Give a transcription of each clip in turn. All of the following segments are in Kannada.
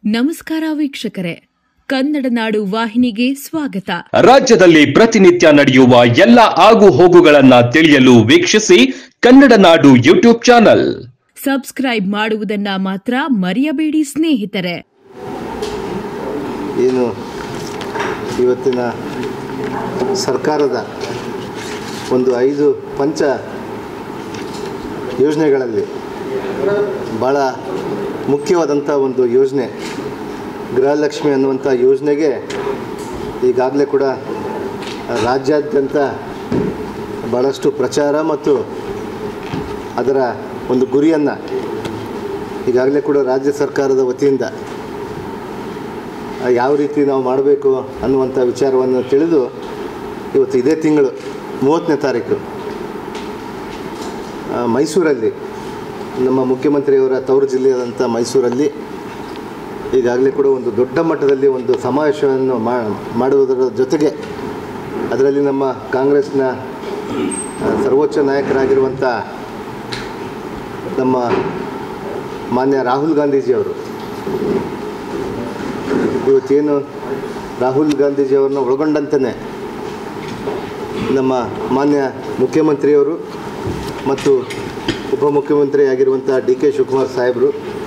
ನಮಸ್ಕಾರ ವೀಕ್ಷಕರೇ ಕನ್ನಡ ನಾಡು ವಾಹಿನಿಗೆ ಸ್ವಾಗತ ರಾಜ್ಯದಲ್ಲಿ ಪ್ರತಿನಿತ್ಯ ನಡೆಯುವ ಎಲ್ಲ ಆಗು ಹೋಗುಗಳನ್ನ ತಿಳಿಯಲು ವೀಕ್ಷಿಸಿ ಕನ್ನಡ ನಾಡು ಯೂಟ್ಯೂಬ್ ಚಾನಲ್ ಸಬ್ಸ್ಕ್ರೈಬ್ ಮಾಡುವುದನ್ನ ಮಾತ್ರ ಮರೆಯಬೇಡಿ ಸ್ನೇಹಿತರೆ ಏನು ಇವತ್ತಿನ ಸರ್ಕಾರದ ಒಂದು ಐದು ಪಂಚ ಯೋಜನೆಗಳಲ್ಲಿ ಭಾಳ ಮುಖ್ಯವಾದಂಥ ಒಂದು ಯೋಜನೆ ಗೃಹಲಕ್ಷ್ಮಿ ಅನ್ನುವಂಥ ಯೋಜನೆಗೆ ಈಗಾಗಲೇ ಕೂಡ ರಾಜ್ಯಾದ್ಯಂತ ಭಾಳಷ್ಟು ಪ್ರಚಾರ ಮತ್ತು ಅದರ ಒಂದು ಗುರಿಯನ್ನು ಈಗಾಗಲೇ ಕೂಡ ರಾಜ್ಯ ಸರ್ಕಾರದ ವತಿಯಿಂದ ಯಾವ ರೀತಿ ನಾವು ಮಾಡಬೇಕು ಅನ್ನುವಂಥ ವಿಚಾರವನ್ನು ತಿಳಿದು ಇವತ್ತು ಇದೇ ತಿಂಗಳು ಮೂವತ್ತನೇ ತಾರೀಕು ಆ, ಮೈಸೂರಲ್ಲಿ ನಮ್ಮ ಮುಖ್ಯಮಂತ್ರಿಯವರ ತವರು ಜಿಲ್ಲೆಯಾದಂಥ ಮೈಸೂರಲ್ಲಿ ಈಗಾಗಲೇ ಕೂಡ ಒಂದು ದೊಡ್ಡ ಮಟ್ಟದಲ್ಲಿ ಒಂದು ಸಮಾವೇಶವನ್ನು ಮಾ- ಮಾಡುವುದರ ಜೊತೆಗೆ ಅದರಲ್ಲಿ ನಮ್ಮ ಕಾಂಗ್ರೆಸ್ನ ಆ, ಸರ್ವೋಚ್ಚ ನಾಯಕರಾಗಿರುವಂಥ ನಮ್ಮ ಮಾನ್ಯ ರಾಹುಲ್ ಗಾಂಧೀಜಿಯವರು ಇವತ್ತೇನು ರಾಹುಲ್ ಗಾಂಧೀಜಿಯವರನ್ನ ಒಳಗೊಂಡಂತೆಯೇ ನಮ್ಮ ಮಾನ್ಯ ಮುಖ್ಯಮಂತ್ರಿಯವರು ಮತ್ತು ಉಪಮುಖ್ಯಮಂತ್ರಿ ಆಗಿರುವಂಥ ಡಿ ಕೆ ಶಿವಕುಮಾರ್ ಸಾಹೇಬರು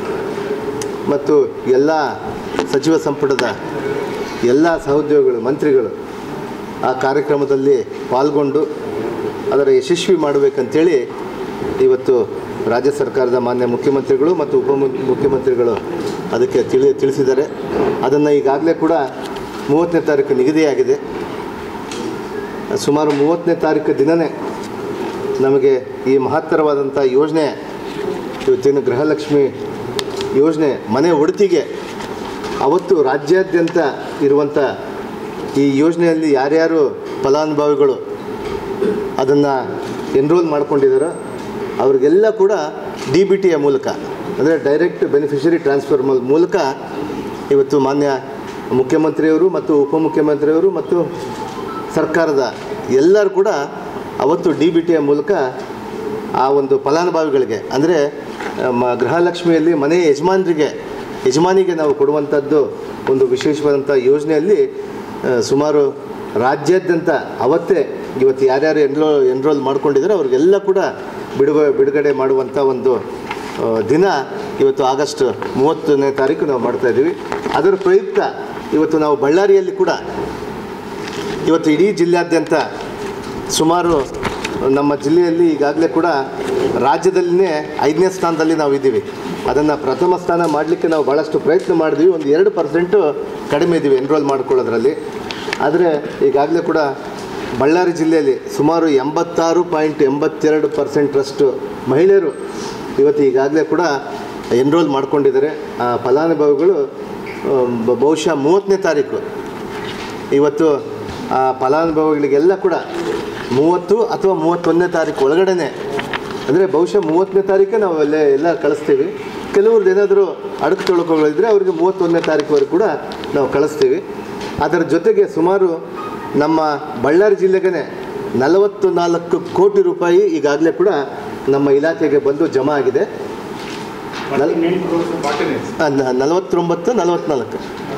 ಮತ್ತು ಎಲ್ಲ ಸಚಿವ ಸಂಪುಟದ ಎಲ್ಲ ಸಹೋದ್ಯೋಗಿಗಳು ಮಂತ್ರಿಗಳು ಆ ಕಾರ್ಯಕ್ರಮದಲ್ಲಿ ಪಾಲ್ಗೊಂಡು ಅದರ ಯಶಸ್ವಿ ಮಾಡಬೇಕಂತೇಳಿ ಇವತ್ತು ರಾಜ್ಯ ಸರ್ಕಾರದ ಮಾನ್ಯ ಮುಖ್ಯಮಂತ್ರಿಗಳು ಮತ್ತು ಉಪ ಮುಖ್ಯಮಂತ್ರಿಗಳು ಅದಕ್ಕೆ ತಿಳಿ ತಿಳಿಸಿದ್ದಾರೆ ಅದನ್ನು ಈಗಾಗಲೇ ಕೂಡ ಮೂವತ್ತನೇ ತಾರೀಕು ನಿಗದಿಯಾಗಿದೆ ಸುಮಾರು ಮೂವತ್ತನೇ ತಾರೀಕು ದಿನವೇ ನಮಗೆ ಈ ಮಹತ್ತರವಾದಂಥ ಯೋಜನೆ ಇವತ್ತೇನು ಗೃಹಲಕ್ಷ್ಮಿ ಯೋಜನೆ ಮನೆ ಒಡತಿಗೆ ಅವತ್ತು ರಾಜ್ಯಾದ್ಯಂತ ಇರುವಂಥ ಈ ಯೋಜನೆಯಲ್ಲಿ ಯಾರ್ಯಾರು ಫಲಾನುಭವಿಗಳು ಅದನ್ನು ಎನ್ರೋಲ್ ಮಾಡ್ಕೊಂಡಿದ್ದಾರೋ ಅವ್ರಿಗೆಲ್ಲ ಕೂಡ ಡಿ ಬಿ ಟಿಯ ಮೂಲಕ ಅಂದರೆ ಡೈರೆಕ್ಟ್ ಬೆನಿಫಿಷರಿ ಟ್ರಾನ್ಸ್ಫರ್ ಮೂ- ಮೂಲಕ ಇವತ್ತು ಮಾನ್ಯ ಮುಖ್ಯಮಂತ್ರಿಯವರು ಮತ್ತು ಉಪಮುಖ್ಯಮಂತ್ರಿಯವರು ಮತ್ತು ಸರ್ಕಾರದ ಎಲ್ಲರೂ ಕೂಡ ಅವತ್ತು ಡಿ ಬಿ ಟಿಯ ಮೂಲಕ ಆ ಒಂದು ಫಲಾನುಭವಿಗಳಿಗೆ ಅಂದರೆ ಮ ಗೃಹಲಕ್ಷ್ಮಿಯಲ್ಲಿ ಮನೆ ಯಜಮಾನರಿಗೆ ಯಜಮಾನಿಗೆ ನಾವು ಕೊಡುವಂಥದ್ದು ಒಂದು ವಿಶೇಷವಾದಂಥ ಯೋಜನೆಯಲ್ಲಿ ಆ, ಸುಮಾರು ರಾಜ್ಯಾದ್ಯಂತ ಅವತ್ತೇ ಇವತ್ತು ಯಾರ್ಯಾರು ಎನ್ರೋ ಎನ್ರೋಲ್ ಮಾಡ್ಕೊಂಡಿದ್ದಾರೆ ಅವ್ರಿಗೆಲ್ಲ ಕೂಡ ಬಿಡುವ ಬಿಡುಗಡೆ ಮಾಡುವಂಥ ಒಂದು ಆ, ದಿನ ಇವತ್ತು ಆಗಸ್ಟ್ ಮೂವತ್ತನೇ ತಾರೀಕು ನಾವು ಮಾಡ್ತಾ ಇದ್ದೀವಿ ಅದರ ಪ್ರಯುಕ್ತ ಇವತ್ತು ನಾವು ಬಳ್ಳಾರಿಯಲ್ಲಿ ಕೂಡ ಇವತ್ತು ಇಡೀ ಜಿಲ್ಲೆಯಾದ್ಯಂತ ಸುಮಾರು ನಮ್ಮ ಜಿಲ್ಲೆಯಲ್ಲಿ ಈಗಾಗಲೇ ಕೂಡ ರಾಜ್ಯದಲ್ಲಿನೇ ಐದನೇ ಸ್ಥಾನದಲ್ಲಿ ನಾವು ಇದ್ದೀವಿ ಅದನ್ನು ಪ್ರಥಮ ಸ್ಥಾನ ಮಾಡಲಿಕ್ಕೆ ನಾವು ಭಾಳಷ್ಟು ಪ್ರಯತ್ನ ಮಾಡಿದ್ವಿ ಒಂದು ಎರಡು ಪರ್ಸೆಂಟು ಕಡಿಮೆ ಇದ್ದೀವಿ ಎನ್ರೋಲ್ ಮಾಡ್ಕೊಳ್ಳೋದ್ರಲ್ಲಿ ಆದರೆ ಈಗಾಗಲೇ ಕೂಡ ಬಳ್ಳಾರಿ ಜಿಲ್ಲೆಯಲ್ಲಿ ಸುಮಾರು ಎಂಬತ್ತಾರು ಪಾಯಿಂಟ್ ಎಂಬತ್ತೆರಡು ಪರ್ಸೆಂಟ್ರಷ್ಟು ಮಹಿಳೆಯರು ಇವತ್ತು ಈಗಾಗಲೇ ಕೂಡ ಎನ್ರೋಲ್ ಮಾಡ್ಕೊಂಡಿದ್ದಾರೆ ಆ ಫಲಾನುಭವಿಗಳು ಆ, ಬ- ಬಹುಶಃ ಮೂವತ್ತನೇ ತಾರೀಕು ಇವತ್ತು ಆ ಫಲಾನುಭವಿಗಳಿಗೆಲ್ಲ ಕೂಡ ಮೂವತ್ತು ಅಥವಾ ಮೂವತ್ತೊಂದನೇ ತಾರೀಕು ಒಳಗಡೆನೆ ಅಂದರೆ ಬಹುಶಃ ಮೂವತ್ತನೇ ತಾರೀಕೆ ನಾವು ಅಲ್ಲೇ ಎಲ್ಲ ಕಳಿಸ್ತೀವಿ ಕೆಲವ್ರದ್ದು ಏನಾದರೂ ಅಡುಕು ತೊಳಕುಗಳಿದ್ದರೆ ಅವರಿಗೆ ಮೂವತ್ತೊಂದನೇ ತಾರೀಕುವರೆಗೂ ಕೂಡ ನಾವು ಕಳಿಸ್ತೀವಿ ಅದರ ಜೊತೆಗೆ ಸುಮಾರು ನಮ್ಮ ಬಳ್ಳಾರಿ ಜಿಲ್ಲೆಗೆ ನಲವತ್ತು ನಾಲ್ಕು ಕೋಟಿ ರೂಪಾಯಿ ಈಗಾಗಲೇ ಕೂಡ ನಮ್ಮ ಇಲಾಖೆಗೆ ಬಂದು ಜಮಾ ಆಗಿದೆ ನಲ್ ಆ, ನ- ನಲವತ್ತೊಂಬತ್ತು ನಲವತ್ತ್ನಾಲ್ಕು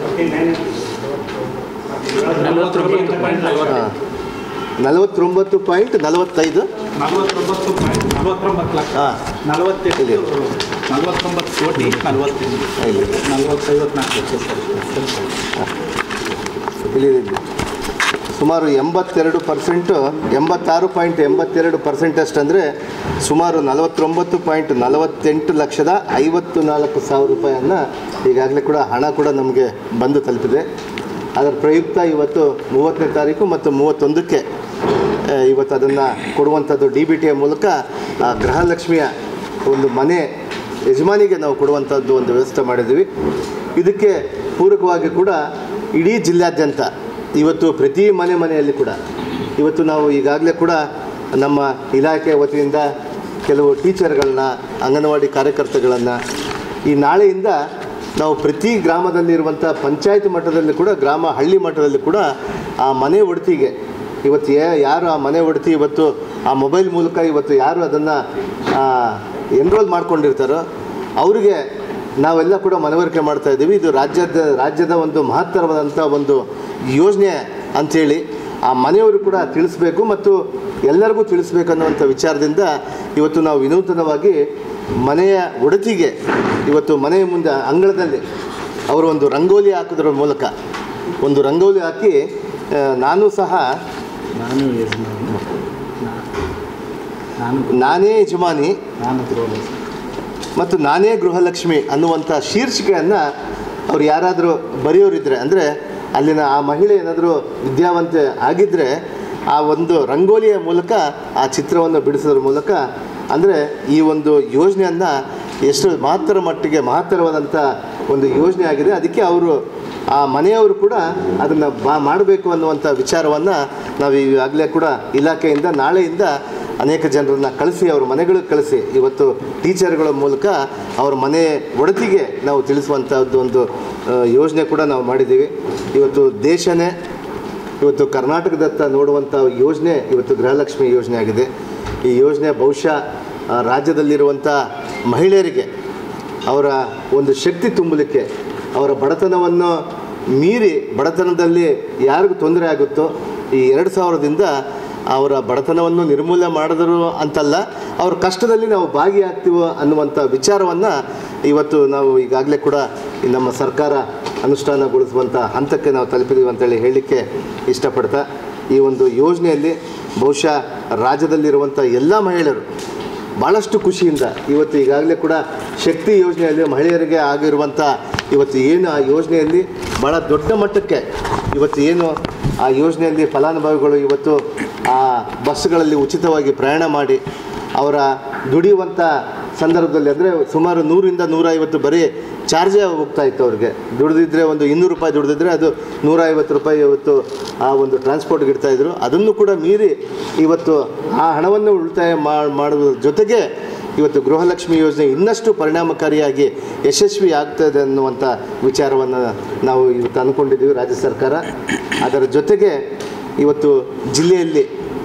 ಹಾಂ ನಲವತ್ತೊಂಬತ್ತು ಪಾಯಿಂಟ್ ನಲವತ್ತೈದು ನಲವತ್ತೊಂಬತ್ತು ಪಾಯಿಂಟ್ ನಲವತ್ತೊಂಬತ್ತು ಲಕ್ಷ ಹಾಂ ನಲವತ್ತೆಂಟು ಇದೆ. ನಲವತ್ತೊಂಬತ್ತು ಕೋಟಿ ನಲವತ್ತೆಂಟು ಇಲ್ಲಿ ನಲವತ್ತೈವತ್ನಾಲ್ಕು ಲಕ್ಷ ಇಲ್ಲಿ ಇಲ್ಲಿ. ಸುಮಾರು ಎಂಬತ್ತೆರಡು ಪರ್ಸೆಂಟು ಎಂಬತ್ತಾರು ಪಾಯಿಂಟ್ ಎಂಬತ್ತೆರಡು ಪರ್ಸೆಂಟಷ್ಟು ಅಂದರೆ ಸುಮಾರು ನಲವತ್ತೊಂಬತ್ತು ಪಾಯಿಂಟ್ ನಲವತ್ತೆಂಟು ಲಕ್ಷದ ಐವತ್ತು ನಾಲ್ಕು ಸಾವಿರ ರೂಪಾಯಿಯನ್ನು ಈಗಾಗಲೇ ಕೂಡ ಹಣ ಕೂಡ ನಮಗೆ ಬಂದು ತಲುಪಿದೆ ಅದರ ಪ್ರಯುಕ್ತ ಇವತ್ತು ಮೂವತ್ತನೇ ತಾರೀಕು ಮತ್ತು ಮೂವತ್ತೊಂದಕ್ಕೆ ಆ, ಇವತ್ತು ಅದನ್ನು ಕೊಡುವಂಥದ್ದು ಡಿ ಬಿ ಟಿಯ ಮೂಲಕ ಆ ಗೃಹಲಕ್ಷ್ಮಿಯ ಒಂದು ಮನೆ ಯಜಮಾನಿಗೆ ನಾವು ಕೊಡುವಂಥದ್ದು ಒಂದು ವ್ಯವಸ್ಥೆ ಮಾಡಿದ್ದೀವಿ ಇದಕ್ಕೆ ಪೂರಕವಾಗಿ ಕೂಡ ಇಡೀ ಜಿಲ್ಲಾದ್ಯಂತ ಇವತ್ತು ಪ್ರತಿ ಮನೆ ಮನೆಯಲ್ಲಿ ಕೂಡ ಇವತ್ತು ನಾವು ಈಗಾಗಲೇ ಕೂಡ ನಮ್ಮ ಇಲಾಖೆ ವತಿಯಿಂದ ಕೆಲವು ಟೀಚರ್ಗಳನ್ನ ಅಂಗನವಾಡಿ ಕಾರ್ಯಕರ್ತಗಳನ್ನು ಈ ನಾಳೆಯಿಂದ ನಾವು ಪ್ರತಿ ಗ್ರಾಮದಲ್ಲಿರುವಂಥ ಪಂಚಾಯತ್ ಮಟ್ಟದಲ್ಲಿ ಕೂಡ ಗ್ರಾಮ ಹಳ್ಳಿ ಮಟ್ಟದಲ್ಲಿ ಕೂಡ ಆ ಮನೆ ಒಡತಿಗೆ ಇವತ್ತು ಯಾ- ಯಾರು ಆ ಮನೆ ಒಡತಿ ಇವತ್ತು ಆ ಮೊಬೈಲ್ ಮೂಲಕ ಇವತ್ತು ಯಾರು ಅದನ್ನು ಎನ್ರೋಲ್ ಮಾಡ್ಕೊಂಡಿರ್ತಾರೋ ಅವರಿಗೆ ನಾವೆಲ್ಲ ಕೂಡ ಮನವರಿಕೆ ಮಾಡ್ತಾ ಇದ್ದೀವಿ ಇದು ರಾಜ್ಯದ ರಾಜ್ಯದ ಒಂದು ಮಹತ್ತರವಾದಂಥ ಒಂದು ಯೋಜನೆ ಅಂಥೇಳಿ ಆ ಮನೆಯವರು ಕೂಡ ತಿಳಿಸ್ಬೇಕು ಮತ್ತು ಎಲ್ಲರಿಗೂ ತಿಳಿಸ್ಬೇಕು ಅನ್ನುವಂಥ ವಿಚಾರದಿಂದ ಇವತ್ತು ನಾವು ವಿನೂತನವಾಗಿ ಮನೆಯ ಒಡತಿಗೆ ಇವತ್ತು ಮನೆಯ ಮುಂದೆ ಅಂಗಳದಲ್ಲಿ ಅವರು ಒಂದು ರಂಗೋಲಿ ಹಾಕೋದ್ರ ಮೂಲಕ ಒಂದು ರಂಗೋಲಿ ಹಾಕಿ ಆ, ನಾನು ಸಹ ನಾನು ಯಜಮಾನಿ ನಾ- ನಾನು ನಾನೇ ಯಜಮಾನಿ ನಾನು ಗೃಹಲಕ್ಷ್ಮಿ ಮತ್ತು ನಾನೇ ಗೃಹಲಕ್ಷ್ಮಿ ಅನ್ನುವಂಥ ಶೀರ್ಷಿಕೆಯನ್ನು ಅವ್ರು ಯಾರಾದರೂ ಬರೆಯೋರಿದ್ದರೆ ಅಂದರೆ ಅಲ್ಲಿನ ಆ ಮಹಿಳೆ ಏನಾದರೂ ವಿದ್ಯಾವಂತೆ ಆಗಿದ್ದರೆ ಆ ಒಂದು ರಂಗೋಲಿಯ ಮೂಲಕ ಆ ಚಿತ್ರವನ್ನು ಬಿಡಿಸೋದ್ರ ಮೂಲಕ ಅಂದರೆ ಈ ಒಂದು ಯೋಜನೆಯನ್ನು ಎಷ್ಟು ಮಹತ್ತರ ಮಟ್ಟಿಗೆ ಮಹತ್ತರವಾದಂಥ ಒಂದು ಯೋಜನೆ ಆಗಿದೆ ಅದಕ್ಕೆ ಅವರು ಆ ಮನೆಯವರು ಕೂಡ ಅದನ್ನು ಬಾ ಮಾಡಬೇಕು ಅನ್ನುವಂಥ ವಿಚಾರವನ್ನು ನಾವು ಈಗಾಗಲೇ ಕೂಡ ಇಲಾಖೆಯಿಂದ ನಾಳೆಯಿಂದ ಅನೇಕ ಜನರನ್ನ ಕಳಿಸಿ ಅವ್ರ ಮನೆಗಳಿಗೆ ಕಳಿಸಿ ಇವತ್ತು ಟೀಚರ್ಗಳ ಮೂಲಕ ಅವ್ರ ಮನೆ ಒಡತಿಗೆ ನಾವು ತಿಳಿಸುವಂಥದ್ದು ಒಂದು ಆ, ಯೋಜನೆ ಕೂಡ ನಾವು ಮಾಡಿದ್ದೀವಿ ಇವತ್ತು ದೇಶನೇ ಇವತ್ತು ಕರ್ನಾಟಕದತ್ತ ನೋಡುವಂಥ ಯೋಜನೆ ಇವತ್ತು ಗೃಹಲಕ್ಷ್ಮಿ ಯೋಜನೆ ಆಗಿದೆ ಈ ಯೋಜನೆ ಬಹುಶಃ ಆ, ರಾಜ್ಯದಲ್ಲಿರುವಂಥ ಮಹಿಳೆಯರಿಗೆ ಅವರ ಒಂದು ಶಕ್ತಿ ತುಂಬಲಿಕ್ಕೆ ಅವರ ಬಡತನವನ್ನು ಮೀರಿ ಬಡತನದಲ್ಲಿ ಯಾರಿಗೂ ತೊಂದರೆ ಆಗುತ್ತೋ ಈ ಎರಡು ಸಾವಿರದಿಂದ ಅವರ ಬಡತನವನ್ನು ನಿರ್ಮೂಲನೆ ಮಾಡಿದ್ರು ಅಂತಲ್ಲ ಅವ್ರ ಕಷ್ಟದಲ್ಲಿ ನಾವು ಭಾಗಿಯಾಗ್ತೀವೋ ಅನ್ನುವಂಥ ವಿಚಾರವನ್ನು ಇವತ್ತು ನಾವು ಈಗಾಗಲೇ ಕೂಡ ಈ ನಮ್ಮ ಸರ್ಕಾರ ಅನುಷ್ಠಾನಗೊಳಿಸುವಂಥ ಹಂತಕ್ಕೆ ನಾವು ತಲುಪಿದ್ದೀವಿ ಅಂತೇಳಿ ಹೇಳಲಿಕ್ಕೆ ಇಷ್ಟಪಡ್ತಾ ಈ ಒಂದು ಯೋಜನೆಯಲ್ಲಿ ಬಹುಶಃ ರಾಜ್ಯದಲ್ಲಿರುವಂಥ ಎಲ್ಲ ಮಹಿಳೆಯರು ಭಾಳಷ್ಟು ಖುಷಿಯಿಂದ ಇವತ್ತು ಈಗಾಗಲೇ ಕೂಡ ಶಕ್ತಿ ಯೋಜನೆಯಲ್ಲಿ ಮಹಿಳೆಯರಿಗೆ ಆಗಿರುವಂಥ ಇವತ್ತು ಏನು ಆ ಯೋಜನೆಯಲ್ಲಿ ಭಾಳ ದೊಡ್ಡ ಮಟ್ಟಕ್ಕೆ ಇವತ್ತು ಏನು ಆ ಯೋಜನೆಯಲ್ಲಿ ಫಲಾನುಭವಿಗಳು ಇವತ್ತು ಆ ಬಸ್ಗಳಲ್ಲಿ ಉಚಿತವಾಗಿ ಪ್ರಯಾಣ ಮಾಡಿ ಅವರ ದುಡಿಯುವಂಥ ಸಂದರ್ಭದಲ್ಲಿ ಅಂದರೆ ಸುಮಾರು ನೂರಿಂದ ನೂರೈವತ್ತು ಬರೀ ಚಾರ್ಜೇ ಹೋಗ್ತಾ ಇತ್ತು ಅವ್ರಿಗೆ ದುಡಿದಿದ್ರೆ ಒಂದು ಇನ್ನೂರು ರೂಪಾಯಿ ದುಡಿದಿದ್ರೆ ಅದು ನೂರೈವತ್ತು ರೂಪಾಯಿ ಇವತ್ತು ಆ ಒಂದು ಟ್ರಾನ್ಸ್ಪೋರ್ಟ್ಗೆ ಇಡ್ತಾಯಿದ್ರು ಅದನ್ನು ಕೂಡ ಮೀರಿ ಇವತ್ತು ಆ ಹಣವನ್ನು ಉಳಿತಾಯ ಮಾ- ಮಾಡುವ ಜೊತೆಗೆ ಇವತ್ತು ಗೃಹಲಕ್ಷ್ಮಿ ಯೋಜನೆ ಇನ್ನಷ್ಟು ಪರಿಣಾಮಕಾರಿಯಾಗಿ ಯಶಸ್ವಿ ಆಗ್ತದೆ ಅನ್ನುವಂಥ ವಿಚಾರವನ್ನು ನಾವು ಇವತ್ತು ಅಂದ್ಕೊಂಡಿದ್ದೀವಿ ರಾಜ್ಯ ಸರ್ಕಾರ ಅದರ ಜೊತೆಗೆ ಇವತ್ತು ಜಿಲ್ಲೆಯಲ್ಲಿ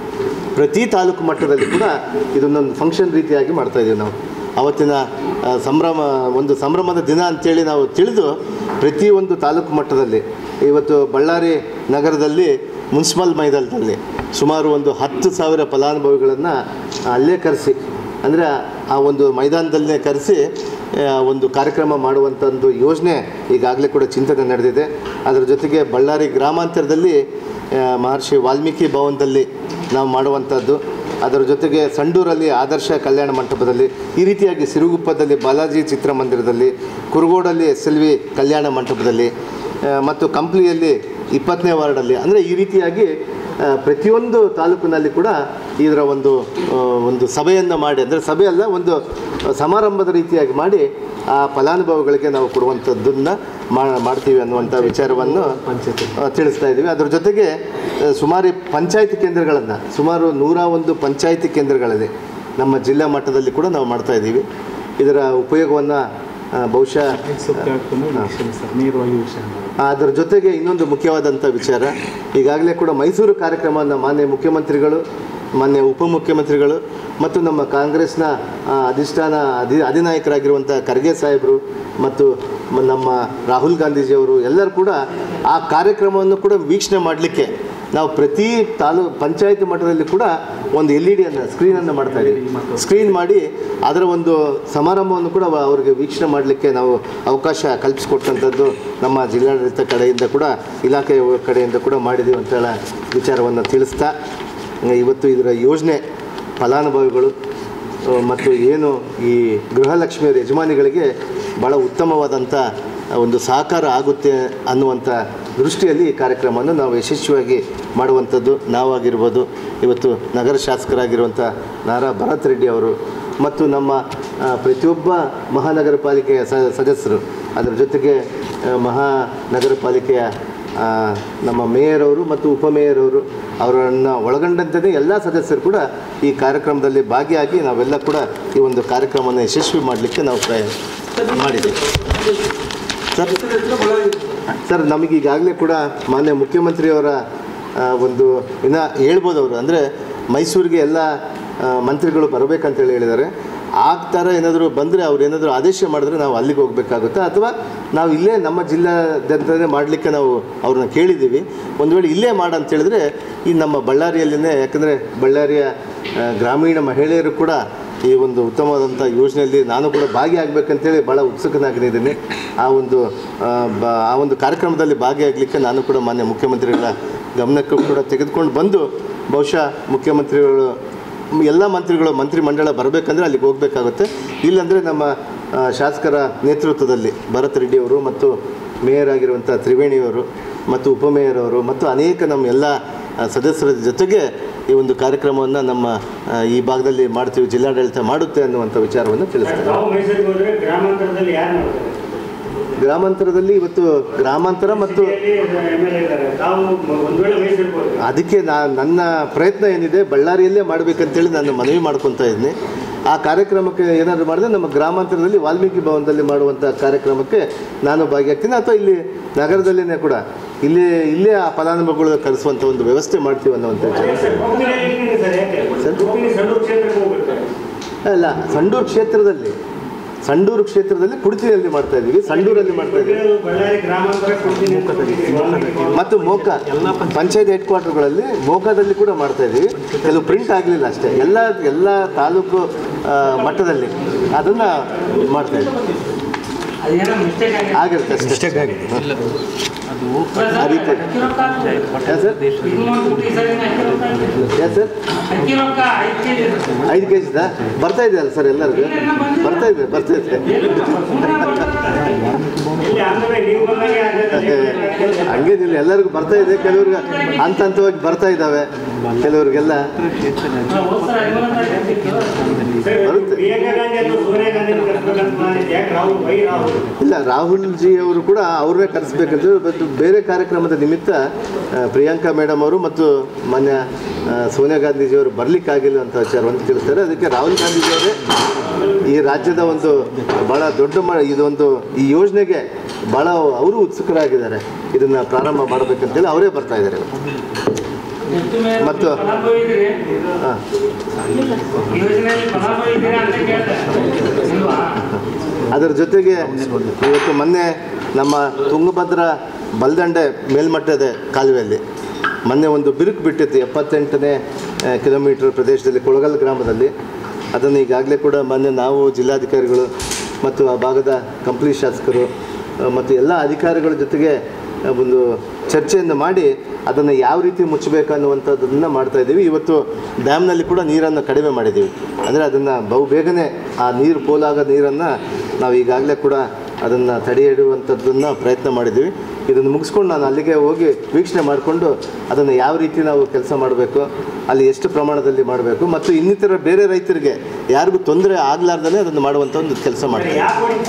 ಪ್ರತಿ ತಾಲೂಕು ಮಟ್ಟದಲ್ಲಿ ಕೂಡ ಇದನ್ನೊಂದು ಫಂಕ್ಷನ್ ರೀತಿಯಾಗಿ ಮಾಡ್ತಾ ಇದ್ದೀವಿ ನಾವು ಅವತ್ತಿನ ಆ, ಸಂಭ್ರಮ ಒಂದು ಸಂಭ್ರಮದ ದಿನ ಅಂತೇಳಿ ನಾವು ತಿಳಿದು ಪ್ರತಿಯೊಂದು ತಾಲೂಕು ಮಟ್ಟದಲ್ಲಿ ಇವತ್ತು ಬಳ್ಳಾರಿ ನಗರದಲ್ಲಿ ಮುನ್ಸಿಪಲ್ ಮೈದಾನದಲ್ಲಿ ಸುಮಾರು ಒಂದು ಹತ್ತು ಸಾವಿರ ಫಲಾನುಭವಿಗಳನ್ನು ಅಲ್ಲೇ ಕರೆಸಿ ಅಂದರೆ ಆ ಒಂದು ಮೈದಾನದಲ್ಲೇ ಕರೆಸಿ ಆ, ಒಂದು ಕಾರ್ಯಕ್ರಮ ಮಾಡುವಂಥ ಒಂದು ಯೋಜನೆ ಈಗಾಗಲೇ ಕೂಡ ಚಿಂತನೆ ನಡೆದಿದೆ ಅದರ ಜೊತೆಗೆ ಬಳ್ಳಾರಿ ಗ್ರಾಮಾಂತರದಲ್ಲಿ ಆ, ಮಹರ್ಷಿ ವಾಲ್ಮೀಕಿ ಭವನದಲ್ಲಿ ನಾವು ಮಾಡುವಂಥದ್ದು ಅದರ ಜೊತೆಗೆ ಸಂಡೂರಲ್ಲಿ ಆದರ್ಶ ಕಲ್ಯಾಣ ಮಂಟಪದಲ್ಲಿ ಈ ರೀತಿಯಾಗಿ ಸಿರುಗುಪ್ಪದಲ್ಲಿ ಬಾಲಾಜಿ ಚಿತ್ರಮಂದಿರದಲ್ಲಿ ಕುರುಗೋಡಲ್ಲಿ ಎಸ್ ಎಲ್ ವಿ ಕಲ್ಯಾಣ ಮಂಟಪದಲ್ಲಿ ಆ, ಮತ್ತು ಕಂಪ್ಲಿಯಲ್ಲಿ ಇಪ್ಪತ್ತನೇ ವಾರ್ಡಲ್ಲಿ ಅಂದರೆ ಈ ರೀತಿಯಾಗಿ ಆ, ಪ್ರತಿಯೊಂದು ತಾಲೂಕಿನಲ್ಲಿ ಕೂಡ ಇದರ ಒಂದು ಆ, ಒಂದು ಸಭೆಯನ್ನು ಮಾಡಿ ಅಂದರೆ ಸಭೆ ಅಲ್ಲ ಒಂದು ಸಮಾರಂಭದ ರೀತಿಯಾಗಿ ಮಾಡಿ ಆ ಫಲಾನುಭವಿಗಳಿಗೆ ನಾವು ಕೊಡುವಂಥದ್ದನ್ನು ಮಾಡ್ತೀವಿ ಅನ್ನುವಂಥ ವಿಚಾರವನ್ನು ಆ, ತಿಳಿಸ್ತಾ ಇದ್ದೀವಿ ಅದರ ಜೊತೆಗೆ ಆ, ಸುಮಾರು ಪಂಚಾಯತಿ ಕೇಂದ್ರಗಳನ್ನು ಸುಮಾರು ನೂರ ಒಂದು ಪಂಚಾಯತಿ ಕೇಂದ್ರಗಳಲ್ಲಿ ನಮ್ಮ ಜಿಲ್ಲಾ ಮಟ್ಟದಲ್ಲಿ ಕೂಡ ನಾವು ಮಾಡ್ತಾ ಇದ್ದೀವಿ ಇದರ ಉಪಯೋಗವನ್ನು ಬಹುಶಃ ಸುತ್ತ ಹಾಕೊಂಡು ವಿಷಯ ಸರ್ ನೀರುವಾಗಿ ವಿಷಯ ಅದರ ಜೊತೆಗೆ ಇನ್ನೊಂದು ಮುಖ್ಯವಾದಂಥ ವಿಚಾರ ಈಗಾಗಲೇ ಕೂಡ ಮೈಸೂರು ಕಾರ್ಯಕ್ರಮವನ್ನು ಮಾನ್ಯ ಮುಖ್ಯಮಂತ್ರಿಗಳು ಮಾನ್ಯ ಉಪಮುಖ್ಯಮಂತ್ರಿಗಳು ಮತ್ತು ನಮ್ಮ ಕಾಂಗ್ರೆಸ್ನ ಆ, ಅಧಿಷ್ಠಾನ ಅಧಿ ಅಧಿನಾಯಕರಾಗಿರುವಂಥ ಖರ್ಗೆ ಸಾಹೇಬರು ಮತ್ತು ಮ- ನಮ್ಮ ರಾಹುಲ್ ಗಾಂಧೀಜಿಯವರು ಎಲ್ಲರೂ ಕೂಡ ಆ ಕಾರ್ಯಕ್ರಮವನ್ನು ಕೂಡ ವೀಕ್ಷಣೆ ಮಾಡಲಿಕ್ಕೆ ನಾವು ಪ್ರತಿ ತಾಲೂ ಪಂಚಾಯತಿ ಮಟ್ಟದಲ್ಲಿ ಕೂಡ ಒಂದು ಎಲ್ ಇ ಡಿಯನ್ನು ಸ್ಕ್ರೀನನ್ನು ಮಾಡ್ತಾ ಇದ್ದೀವಿ ಸ್ಕ್ರೀನ್ ಮಾಡಿ ಅದರ ಒಂದು ಸಮಾರಂಭವನ್ನು ಕೂಡ ಅವ- ಅವರಿಗೆ ವೀಕ್ಷಣೆ ಮಾಡಲಿಕ್ಕೆ ನಾವು ಅವಕಾಶ ಕಲ್ಪಿಸಿಕೊಟ್ಟಂಥದ್ದು ನಮ್ಮ ಜಿಲ್ಲಾಡಳಿತ ಕಡೆಯಿಂದ ಕೂಡ ಇಲಾಖೆಯ ಕಡೆಯಿಂದ ಕೂಡ ಮಾಡಿದ್ದೀವಿ ಅಂತ ಹೇಳೋ ವಿಚಾರವನ್ನು ತಿಳಿಸ್ತಾ ಇವತ್ತು ಇದರ ಯೋಜನೆ ಫಲಾನುಭವಿಗಳು ಆ, ಮತ್ತು ಏನು ಈ ಗೃಹಲಕ್ಷ್ಮಿಯರ ಯಜಮಾನಿಗಳಿಗೆ ಭಾಳ ಉತ್ತಮವಾದಂಥ ಒಂದು ಸಹಕಾರ ಆಗುತ್ತೆ ಅನ್ನುವಂಥ ದೃಷ್ಟಿಯಲ್ಲಿ ಈ ಕಾರ್ಯಕ್ರಮವನ್ನು ನಾವು ಯಶಸ್ವಿಯಾಗಿ ಮಾಡುವಂಥದ್ದು ನಾವಾಗಿರ್ಬೋದು ಇವತ್ತು ನಗರ ಶಾಸಕರಾಗಿರುವಂಥ ನಾರಾ ಭರತ್ ರೆಡ್ಡಿ ಅವರು ಮತ್ತು ನಮ್ಮ ಆ, ಪ್ರತಿಯೊಬ್ಬ ಮಹಾನಗರ ಪಾಲಿಕೆಯ ಸ ಸದಸ್ಯರು ಅದರ ಜೊತೆಗೆ ಆ, ಮಹಾನಗರ ಪಾಲಿಕೆಯ ಆ, ನಮ್ಮ ಮೇಯರ್ ಅವರು ಮತ್ತು ಉಪಮೇಯರ್ ಅವರು ಅವರನ್ನು ಒಳಗೊಂಡಂತೆ ಎಲ್ಲ ಸದಸ್ಯರು ಕೂಡ ಈ ಕಾರ್ಯಕ್ರಮದಲ್ಲಿ ಭಾಗಿಯಾಗಿ ನಾವೆಲ್ಲ ಕೂಡ ಈ ಒಂದು ಕಾರ್ಯಕ್ರಮವನ್ನು ಯಶಸ್ವಿ ಮಾಡಲಿಕ್ಕೆ ನಾವು ಪ್ರಯತ್ನ ಮಾಡಿದ್ದೀವಿ ಸರ್ ಸರ್ ನಮಗೆ ಈಗಾಗಲೇ ಕೂಡ ಮಾನ್ಯ ಮುಖ್ಯಮಂತ್ರಿಯವರ ಆ, ಒಂದು ಇನ್ನು ಹೇಳ್ಬೋದು ಅವರು ಅಂದರೆ ಮೈಸೂರಿಗೆ ಎಲ್ಲ ಆ, ಮಂತ್ರಿಗಳು ಬರಬೇಕಂತೇಳಿ ಹೇಳಿದ್ದಾರೆ ಆ ಥರ ಏನಾದರೂ ಬಂದರೆ ಅವ್ರು ಏನಾದರೂ ಆದೇಶ ಮಾಡಿದ್ರೆ ನಾವು ಅಲ್ಲಿಗೆ ಹೋಗಬೇಕಾಗುತ್ತೆ ಅಥವಾ ನಾವು ಇಲ್ಲೇ ನಮ್ಮ ಜಿಲ್ಲಾದ್ಯಂತನೇ ಮಾಡಲಿಕ್ಕೆ ನಾವು ಅವ್ರನ್ನ ಕೇಳಿದ್ದೀವಿ ಒಂದು ವೇಳೆ ಇಲ್ಲೇ ಮಾಡು ಅಂತ ಹೇಳಿದ್ರೆ ಈ ನಮ್ಮ ಬಳ್ಳಾರಿಯಲ್ಲಿನೇ ಯಾಕಂದರೆ ಬಳ್ಳಾರಿಯ ಆ, ಗ್ರಾಮೀಣ ಮಹಿಳೆಯರು ಕೂಡ ಈ ಒಂದು ಉತ್ತಮವಾದಂಥ ಯೋಜನೆಯಲ್ಲಿ ನಾನು ಕೂಡ ಭಾಗಿಯಾಗಬೇಕಂತೇಳಿ ಭಾಳ ಉತ್ಸುಕನಾಗಿದ್ದೀನಿ ಆ ಒಂದು ಆ, ಬ- ಆ ಒಂದು ಕಾರ್ಯಕ್ರಮದಲ್ಲಿ ಭಾಗಿಯಾಗಲಿಕ್ಕೆ ನಾನು ಕೂಡ ಮಾನ್ಯ ಮುಖ್ಯಮಂತ್ರಿಗಳ ಗಮನಕ್ಕೂ ಕೂಡ ತೆಗೆದುಕೊಂಡು ಬಂದು ಬಹುಶಃ ಮುಖ್ಯಮಂತ್ರಿಗಳು ಎಲ್ಲ ಮಂತ್ರಿಗಳು ಮಂತ್ರಿ ಮಂಡಳ ಬರಬೇಕಂದ್ರೆ ಅಲ್ಲಿಗೆ ಹೋಗಬೇಕಾಗುತ್ತೆ ಇಲ್ಲಾಂದರೆ ನಮ್ಮ ಆ, ಶಾಸಕರ ನೇತೃತ್ವದಲ್ಲಿ ಭರತ್ ರೆಡ್ಡಿ ಅವರು ಮತ್ತು ಮೇಯರ್ ಆಗಿರುವಂಥ ತ್ರಿವೇಣಿಯವರು ಮತ್ತು ಉಪಮೇಯರ್ ಅವರು ಮತ್ತು ಅನೇಕ ನಮ್ಮ ಎಲ್ಲ ಆ, ಸದಸ್ಯರ ಜೊತೆಗೆ ಈ ಒಂದು ಕಾರ್ಯಕ್ರಮವನ್ನು ನಮ್ಮ ಆ, ಈ ಭಾಗದಲ್ಲಿ ಮಾಡ್ತೀವಿ ಜಿಲ್ಲಾಡಳಿತ ಮಾಡುತ್ತೆ ಅನ್ನುವಂಥ ವಿಚಾರವನ್ನು ತಿಳಿಸ್ತೇನೆ ತಾವು ಮೈಸೂರಿಗೆ ಹೋದ್ರೆ ಗ್ರಾಮಾಂತರದಲ್ಲಿ ಯಾರು ಮಾಡ್ತಾರೆ ಗ್ರಾಮಾಂತರದಲ್ಲಿ ಇವತ್ತು ಗ್ರಾಮಾಂತರ ಮತ್ತು ಎಮ್ ಎಲ್ ಎ ಇದ್ದಾರೆ ತಾವು ಒಂದ್ ವೇಳೆ ಮೈಸೂರಿಗೆ ಹೋದ್ರೆ ಅದಕ್ಕೆ ನಾ ನನ್ನ ಪ್ರಯತ್ನ ಏನಿದೆ ಬಳ್ಳಾರಿಯಲ್ಲೇ ಮಾಡಬೇಕಂತೇಳಿ ನಾನು ಮನವಿ ಮಾಡ್ಕೊತಾ ಇದ್ದೀನಿ ಆ ಕಾರ್ಯಕ್ರಮಕ್ಕೆ ಏನಾದರೂ ಮಾಡಿದ್ರೆ ನಮ್ಮ ಗ್ರಾಮಾಂತರದಲ್ಲಿ ವಾಲ್ಮೀಕಿ ಭವನದಲ್ಲಿ ಮಾಡುವಂಥ ಕಾರ್ಯಕ್ರಮಕ್ಕೆ ನಾನು ಭಾಗಿಯಾಗ್ತೀನಿ ಅಥವಾ ಇಲ್ಲಿ ನಗರದಲ್ಲಿನೇ ಕೂಡ ಇಲ್ಲಿ ಇಲ್ಲೇ ಆ ಫಲಾನುಭವಿಗಳು ಕರೆಸುವಂಥ ಒಂದು ವ್ಯವಸ್ಥೆ ಮಾಡ್ತೀವಿ ಅನ್ನುವಂಥ ವಿಚಾರ ಸರ್ ಕೊಪ್ಪಿನ ಎಲ್ಲಿದೆ ಸರ್ ಯಾಕೆ ಕೊಪ್ಪಿನ ಸಂಡೂರು ಕ್ಷೇತ್ರಕ್ಕೆ ಹೋಗ್ಬೇಕು ಅಲ್ಲ ಸಂಡೂರು ಕ್ಷೇತ್ರದಲ್ಲಿ ಸಂಡೂರು ಕ್ಷೇತ್ರದಲ್ಲಿ ಕುಡ್ತಿಯಲ್ಲಿ ಮಾಡ್ತಾ ಇದ್ದೀವಿ ಸಂಡೂರಲ್ಲಿ ಮಾಡ್ತಾ ಇದ್ದೀವಿ ಬಳ್ಳಾರಿ ಗ್ರಾಮಾಂತರ ಕೊಡ್ತೀನಿ ಅಂತ ಕೊಟ್ಟಿದ್ದೀರಿ. ವಾಲ್ಮೀಕಿ ಭವನ. ಮತ್ತು ಮೋಕ ಪಂಚಾಯತ್ ಹೆಡ್ ಕ್ವಾರ್ಟರ್ಗಳಲ್ಲಿ ಮೋಕಾದಲ್ಲಿ ಕೂಡ ಮಾಡ್ತಾ ಇದ್ದೀವಿ ಕೆಲವು ಪ್ರಿಂಟ್ ಆಗಲಿಲ್ಲ ಅಷ್ಟೇ ಎಲ್ಲ ಎಲ್ಲ ತಾಲೂಕು ಆ, ಮಟ್ಟದಲ್ಲಿ ಅದನ್ನು ಮಾಡ್ತಾ ಇದ್ದೀವಿ ಅದೇನೋ ಮಿಸ್ಟೇಕ್ ಆಗಿದೆ ಆಗಿರುತ್ತೆ ಅಷ್ಟೇ ಆ ರೀತಿ ಯಾ ಸರ್ ಯಾ ಸರ್ ಐದು ಕೆ ಜಿದಾ ಬರ್ತಾ ಇದೆ ಅಲ್ಲ ಸರ್ ಎಲ್ಲರಿಗೂ ಬರ್ತಾ ಇದೆ ಬರ್ತಾ ಇದೆ ಇಲ್ಲಿ ಆಂಧ್ರ ನೀವು ಬಂದಾಗ ಆಗಿದೆ. ಹಂಗೇನಿಲ್ಲ ಎಲ್ಲರಿಗೂ ಬರ್ತಾ ಇದೆ ಕೆಲವ್ರಿಗೆ ಹಂತ ಹಂತವಾಗಿ ಬರ್ತಾ ಇದ್ದಾವೆ ಕೆಲವ್ರಿಗೆಲ್ಲ ಸರ್, ಬರುತ್ತೆ. ಪ್ರಿಯಾಂಕಾ ಗಾಂಧಿ ಅಥವಾ ಸೋನಿಯಾ ಗಾಂಧಿ ಕರ್ಸ್ಬೇಕಂತ ಮಾಡಿದ್ದೆ ಯಾಕೆ ರಾಹುಲ್ ವೈ ರಾಹುಲ್ ಇಲ್ಲ ರಾಹುಲ್ ಜಿ ಅವರು ಕೂಡ ಅವ್ರನ್ನೇ ಕರೆಸ್ಬೇಕಂತ ಬಟ್ ಬೇರೆ ಕಾರ್ಯಕ್ರಮದ ನಿಮಿತ್ತ ಆ, ಪ್ರಿಯಾಂಕಾ ಮೇಡಮ್ ಅವರು ಮತ್ತು ಮಾನ್ಯ ಆ, ಸೋನಿಯಾ ಗಾಂಧೀಜಿಯವರು ಬರಲಿಕ್ಕಾಗಿಲ್ಲ ಅಂತ ವಿಚಾರವನ್ನು ತಿಳಿಸ್ತಾರೆ ಅದಕ್ಕೆ ರಾಹುಲ್ ಗಾಂಧೀಜಿಯವರೇ ಈ ರಾಜ್ಯದ ಒಂದು ಭಾಳ ದೊಡ್ಡ ಮ ಇದೊಂದು ಈ ಯೋಜನೆಗೆ ಭಾಳ ಅವರು ಉತ್ಸುಕರಾಗಿದ್ದಾರೆ ಇದನ್ನು ಪ್ರಾರಂಭ ಮಾಡಬೇಕಂತೇಳಿ ಅವರೇ ಬರ್ತಾ ಇದ್ದಾರೆ ಮತ್ತು ಹಾಂ ಯೋಜನೆಯಲ್ಲಿ ಫಲಾನುಭವಿ ಇದ್ದೀರಾ ಅಂತ ಕೇಳ್ದೆ ಇಲ್ವಾ ಅದರ ಜೊತೆಗೆ ಇವತ್ತು ಮೊನ್ನೆ ನಮ್ಮ ತುಂಗಭದ್ರಾ ಬಲ್ದಂಡೆ ಮೇಲ್ಮಟ್ಟದ ಕಾಲುವೆಯಲ್ಲಿ ಮೊನ್ನೆ ಒಂದು ಬಿರುಕು ಬಿಟ್ಟಿತ್ತು ಎಪ್ಪತ್ತೆಂಟನೇ ಆ, ಕಿಲೋಮೀಟರ್ ಪ್ರದೇಶದಲ್ಲಿ ಕೊಳಗಲ್ ಗ್ರಾಮದಲ್ಲಿ ಅದನ್ನು ಈಗಾಗಲೇ ಕೂಡ ಮೊನ್ನೆ ನಾವು ಜಿಲ್ಲಾಧಿಕಾರಿಗಳು ಮತ್ತು ಆ ಭಾಗದ ಕಂಪ್ಲಿ ಶಾಸಕರು ಆ, ಮತ್ತು ಎಲ್ಲ ಅಧಿಕಾರಿಗಳ ಜೊತೆಗೆ ಆ, ಒಂದು ಚರ್ಚೆಯನ್ನು ಮಾಡಿ ಅದನ್ನು ಯಾವ ರೀತಿ ಮುಚ್ಚಬೇಕು ಅನ್ನುವಂಥದ್ದನ್ನು ಮಾಡ್ತಾ ಇದ್ದೀವಿ ಇವತ್ತು ಡ್ಯಾಮ್ನಲ್ಲಿ ಕೂಡ ನೀರನ್ನು ಕಡಿಮೆ ಮಾಡಿದ್ದೀವಿ ಅಂದರೆ ಅದನ್ನು ಬಹು ಬೇಗನೆ ಆ ನೀರು ಪೋಲಾಗೋ ನೀರನ್ನು ನಾವು ಈಗಾಗಲೇ ಕೂಡ ಅದನ್ನು ತಡೆ ಹಿಡಿಯುವಂಥದ್ದನ್ನು ಪ್ರಯತ್ನ ಮಾಡಿದ್ದೀವಿ ಇದನ್ನು ಮುಗಿಸ್ಕೊಂಡು ನಾನು ಅಲ್ಲಿಗೆ ಹೋಗಿ ವೀಕ್ಷಣೆ ಮಾಡಿಕೊಂಡು ಅದನ್ನು ಯಾವ ರೀತಿ ನಾವು ಕೆಲಸ ಮಾಡಬೇಕು ಅಲ್ಲಿ ಎಷ್ಟು ಪ್ರಮಾಣದಲ್ಲಿ ಮಾಡಬೇಕು ಮತ್ತು ಇನ್ನಿತರ ಬೇರೆ ರೈತರಿಗೆ ಯಾರಿಗೂ ತೊಂದರೆ ಆಗಲಾರ್ದೇ ಅದನ್ನು ಮಾಡುವಂಥ ಒಂದು ಕೆಲಸ ಮಾಡ್ತೀವಿ ಯಾಕೆ ಹೊಡಿತು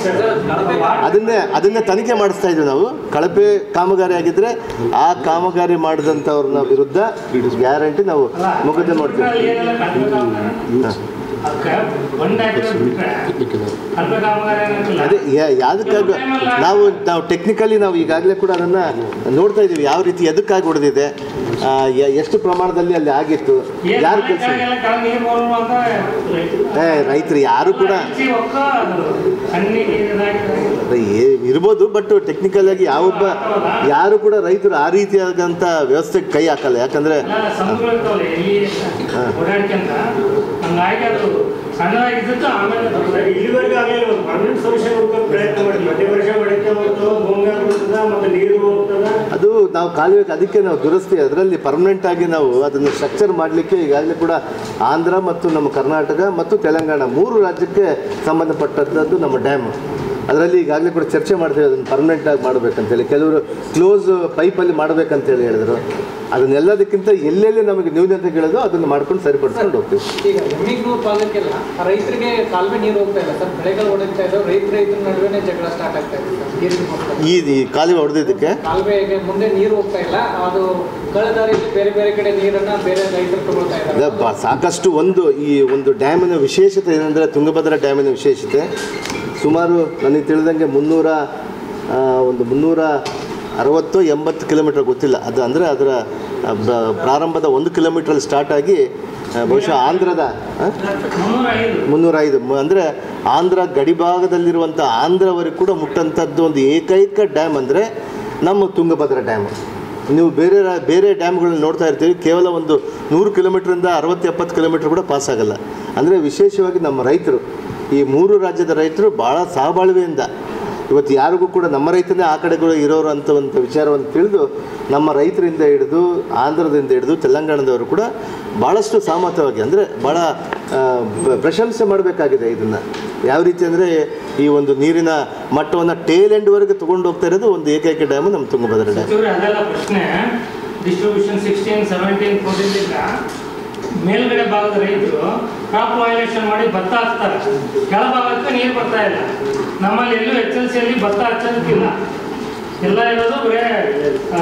ಸರ್ ಅದನ್ನೇ ಅದನ್ನೇ ತನಿಖೆ ಮಾಡಿಸ್ತಾ ಇದ್ದೀವಿ ನಾವು ಕಳಪೆ ಕಾಮಗಾರಿ ಆಗಿದ್ದರೆ ಆ ಕಾಮಗಾರಿ ಮಾಡಿದಂಥವ್ರನ್ನ ವಿರುದ್ಧ ಗ್ಯಾರಂಟಿ ನಾವು ಮುಖದ ನೋಡ್ತೀವಿ ಏನೆಲ್ಲ ಕಟ್ಟಬೇಕಾಗ್ತದೆ? ಅದಕ್ಕೆ ಬಂಡ್ ಹಾಕಿರೋದು ಬಿಟ್ರೆ ಕಟ್ಟಬೇಕಾಗ್ತದೆ ಅನ್ನೋದಿಲ್ಲ. ಅದೇ ಯಾ- ಯಾವ್ದಕ್ಕಾಗ ನಾವು ನಾವು ಟೆಕ್ನಿಕಲಿ ನಾವು ಈಗಾಗಲೇ ಕೂಡ ಅದನ್ನು ನೋಡ್ತಾ ಇದ್ದೀವಿ ಯಾವ ರೀತಿ ಎದಕ್ಕಾಗಿ ಹೊಡೆದಿದೆ ಆ, ಯ- ಎಷ್ಟು ಪ್ರಮಾಣದಲ್ಲಿ ಅಲ್ಲಿ ಆಗಿತ್ತು ಏನ್ ಯಾರು ಮನೆ ಕೆಲಸ ಕೆಳಗೆಲ್ಲ ಕೆಳಗೆ ನೀರು ಬರೋದು ಅಂತ ರೈತರು. ಏ ರೈತರು ಯಾರು ಕೂಡ ಹಚ್ಚಿ ಒಕ್ಕ ಅದು ಸಣ್ಣಿಗೆ ಇದಾಗಿದೆ. ಏ- ಇರ್ಬೋದು ಬಟ್ ಟೆಕ್ನಿಕಲ್ ಆಗಿ ಯಾವೊಬ್ಬ ಯಾರು ಕೂಡ ರೈತರು ಆ ರೀತಿಯಾದಂಥ ವ್ಯವಸ್ಥೆಗೆ ಕೈ ಹಾಕಲ್ಲ ಯಾಕಂದರೆ ಎಲ್ಲ ಸಮುದ್ರ ಇರ್ತಾವಲ್ಲ, ಎಲ್ಲಿ ಓಡಾಡ್ಕೊಂತ ಹಂಗಾಗಿ ಅದು ಸಣ್ಣದಾಗಿದ್ದು ಆಮೇಲೆ ದೊಡ್ಡದಾಗಿ ಇಲ್ಲಿವರೆಗೂ ಆಗಲಿಲ್ಲ ಒಂದು ಪರ್ಮನೆಂಟ್ ಸೊಲ್ಯೂಷನ್ ಹುಡ್ಕೋಕೆ ಪ್ರಯತ್ನ ಮಾಡಿ ಮಧ್ಯ ವರ್ಷ ಹೊಡಿತಾ ಹೋಗ್ತು ಭೂಮಿ ಬರ್ತದ ಮತ್ತು ನೀರು ಹೋಗ್ತದ ಅದು ನಾವು ಕಾಲುವೆಗೆ ಅದಕ್ಕೆ ನಾವು ದುರಸ್ತಿ ಅದರಲ್ಲಿ ಪರ್ಮನೆಂಟ್ ಆಗಿ ನಾವು ಅದನ್ನು ಸ್ಟ್ರಕ್ಚರ್ ಮಾಡಲಿಕ್ಕೆ ಈಗಾಗಲೇ ಕೂಡ ಆಂಧ್ರ ಮತ್ತು ನಮ್ಮ ಕರ್ನಾಟಕ ಮತ್ತು ತೆಲಂಗಾಣ ಮೂರು ರಾಜ್ಯಕ್ಕೆ ಸಂಬಂಧಪಟ್ಟಂಥದ್ದು ನಮ್ಮ ಡ್ಯಾಮ್ ಅದರಲ್ಲಿ ಈಗಾಗಲೇ ಕೂಡ ಚರ್ಚೆ ಮಾಡ್ತೀವಿ ಅದನ್ನು ಪರ್ಮನೆಂಟ್ ಆಗಿ ಮಾಡಬೇಕಂತೇಳಿ ಕೆಲವರು ಕ್ಲೋಸ್ ಪೈಪಲ್ಲಿ ಮಾಡಬೇಕಂತೇಳಿ ಹೇಳಿದರು ಅದನ್ನೆಲ್ಲದಕ್ಕಿಂತ ಎಲ್ಲೆಲ್ಲಿ ನಮಗೆ ನ್ಯೂನತೆಗಳಿದೋ ಅದನ್ನು ಮಾಡ್ಕೊಂಡು ಸರಿಪಡಿಸ್ಕೊಂಡು ಹೋಗ್ತೀವಿ ಈಗ ಎಮ್ಮಿಗ್ನೂರು ಭಾಗಕ್ಕೆಲ್ಲ ರೈತರಿಗೆ ಕಾಲುವೆ ನೀರು ಹೋಗ್ತಾ ಇಲ್ಲ ಸರ್ ಬೆಳೆಗಳು ಹೊಡಿತಾ ಇದ್ದಾವೆ ರೈತ ರೈತರ ನಡುವೆ ಜಗಳ ಸ್ಟಾರ್ಟ್ ಆಗ್ತಾ ಇದೆ ಸರ್ ನೀರಿಗೋಸ್ಕರ ಈ ಈ ಕಾಲುವೆ ಹೊಡೆದಿದ್ದಕ್ಕೆ ಕಾಲುವೆಗೆ ಮುಂದೆ ನೀರು ಹೋಗ್ತಾ ಇಲ್ಲ ಅದು ಕಳೆದಾರಿಯಲ್ಲಿ ಬೇರೆ ಬೇರೆ ಕಡೆ ನೀರನ್ನ ಬೇರೆ ರೈತರು ತಗೊಳ್ತಾ ಅದ ಇದ್ದಾರೆ ಬ- ಸಾಕಷ್ಟು ಒಂದು ಈ ಒಂದು ಡ್ಯಾಮಿನ ವಿಶೇಷತೆ ಏನಂದರೆ ತುಂಗಭದ್ರಾ ಡ್ಯಾಮಿನ ವಿಶೇಷತೆ ಸುಮಾರು ನನಗೆ ತಿಳಿದಂಗೆ ಮುನ್ನೂರ ಆ, ಒಂದು ಮುನ್ನೂರ ಅರವತ್ತು ಎಂಬತ್ತು ಕಿಲೋಮೀಟರ್ ಗೊತ್ತಿಲ್ಲ ಅದು ಅಂದರೆ ಅದರ ಆ, ಬ- ಪ್ರಾರಂಭದ ಒಂದು ಕಿಲೋಮೀಟ್ರಲ್ಲಿ ಸ್ಟಾರ್ಟ್ ಆಗಿ ಆ, ಬಹುಶಃ ಆಂಧ್ರದ ಆ? ಮುನ್ನೂರ ಐದು ಮುನ್ನೂರ ಐದು ಮ- ಅಂದರೆ ಆಂಧ್ರ ಗಡಿಭಾಗದಲ್ಲಿರುವಂಥ ಆಂಧ್ರವರೆಗೆ ಕೂಡ ಮುಟ್ಟಂಥದ್ದು ಒಂದು ಏಕೈಕ ಡ್ಯಾಮ್ ಅಂದರೆ ನಮ್ಮ ತುಂಗಭದ್ರಾ ಡ್ಯಾಮ್ ನೀವು ಬೇರೆ ರಾ- ಬೇರೆ ಡ್ಯಾಮ್ಗಳನ್ನ ನೋಡ್ತಾ ಇರ್ತೀವಿ ಕೇವಲ ಒಂದು ನೂರು ಕಿಲೋಮೀಟ್ರಿಂದ ಅರವತ್ತು ಎಪ್ಪತ್ತು ಕಿಲೋಮೀಟ್ರ್ ಕೂಡ ಪಾಸ್ ಆಗಲ್ಲ ಅಂದರೆ ವಿಶೇಷವಾಗಿ ನಮ್ಮ ರೈತರು ಈ ಮೂರು ರಾಜ್ಯದ ರೈತರು ಭಾಳ ಸಹಬಾಳ್ವೆಯಿಂದ ಇವತ್ತು ಯಾರಿಗೂ ಕೂಡ ನಮ್ಮ ರೈತನೇ ಆ ಕಡೆಗಳು ಇರೋರು ಅಂತ ಒಂದು ವಿಚಾರವನ್ನು ತಿಳಿದು ನಮ್ಮ ರೈತರಿಂದ ಹಿಡಿದು ಆಂಧ್ರದಿಂದ ಹಿಡಿದು ತೆಲಂಗಾಣದವರು ಕೂಡ ಭಾಳಷ್ಟು ಸಹಮತವಾಗಿ ಅಂದರೆ ಭಾಳ ಆ, ಬ- ಪ್ರಶಂಸೆ ಮಾಡಬೇಕಾಗಿದೆ ಇದನ್ನು ಯಾವ ರೀತಿ ಅಂದರೆ ಈ ಒಂದು ನೀರಿನ ಮಟ್ಟವನ್ನು ಟೇಲ್ ಎಂಡ್ವರೆಗೆ ತೊಗೊಂಡು ಹೋಗ್ತಾ ಇರೋದು ಒಂದು ಏಕೈಕ ಡ್ಯಾಮು ನಮ್ಮ ತುಂಗಭದ್ರಾ ಡ್ಯಾಮ್ ಸಚಿವರೇ ಅದೆಲ್ಲ ಪ್ರಶ್ನೆ ಡಿಸ್ಟ್ರಿಬ್ಯೂಷನ್ ಸಿಕ್ಸ್ಟೀನ್ ಸೆವೆಂಟೀನ್ ಫೋರ್ಟೀನ್ದಿಂದ ಮೇಲ್ಗಡೆ ಭಾಗದ ರೈತರು ಕ್ರಾಪ್ ವೈಲೇಷನ್ ಮಾಡಿ ಭತ್ತ ಹಾಕ್ತಾರೆ ಕೆಳಭಾಗಕ್ಕೆ ನೀರು ಬರ್ತಾ ಇಲ್ಲ ನಮ್ಮಲ್ಲಿ ಎಲ್ಲೂ ಎಚ್ ಎಲ್ ಸಿಯಲ್ಲಿ ಭತ್ತ ಹಚ್ಚೋದಕ್ಕಿಲ್ಲ ಎಲ್ಲ ಇರೋದು ಬರೇ ಆ,